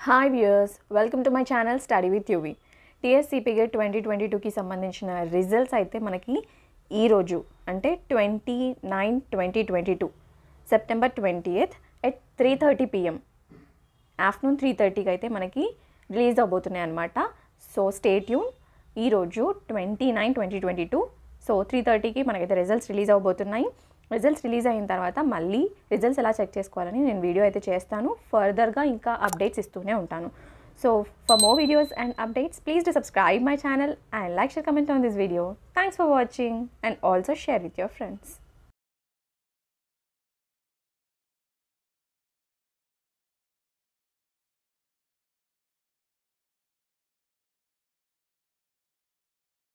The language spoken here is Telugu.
hi viewers welcome to my channel study with UV టీఎస్సీపీగే ట్వంటీ ట్వంటీ టూకి సంబంధించిన రిజల్ట్స్ అయితే మనకి ఈరోజు అంటే twenty nine twenty twenty two September twenty eighth at three thirty PM afternoon three థర్టీకి అయితే మనకి రిలీజ్ అవబోతున్నాయి అనమాట సో స్టేట్ యూన్ ఈరోజు twenty nine twenty twenty two so three థర్టీకి మనకైతే రిజల్ట్స్ రిలీజ్ అవబోతున్నాయి రిజల్ట్స్ రిలీజ్ అయిన తర్వాత మళ్ళీ రిజల్ట్స్ ఎలా చెక్ చేసుకోవాలని నేను వీడియో అయితే చేస్తాను ఫర్దర్గా ఇంకా అప్డేట్స్ ఇస్తూనే ఉంటాను so for more videos and updates please to subscribe my channel and like share comment on this video thanks for watching and also share with your friends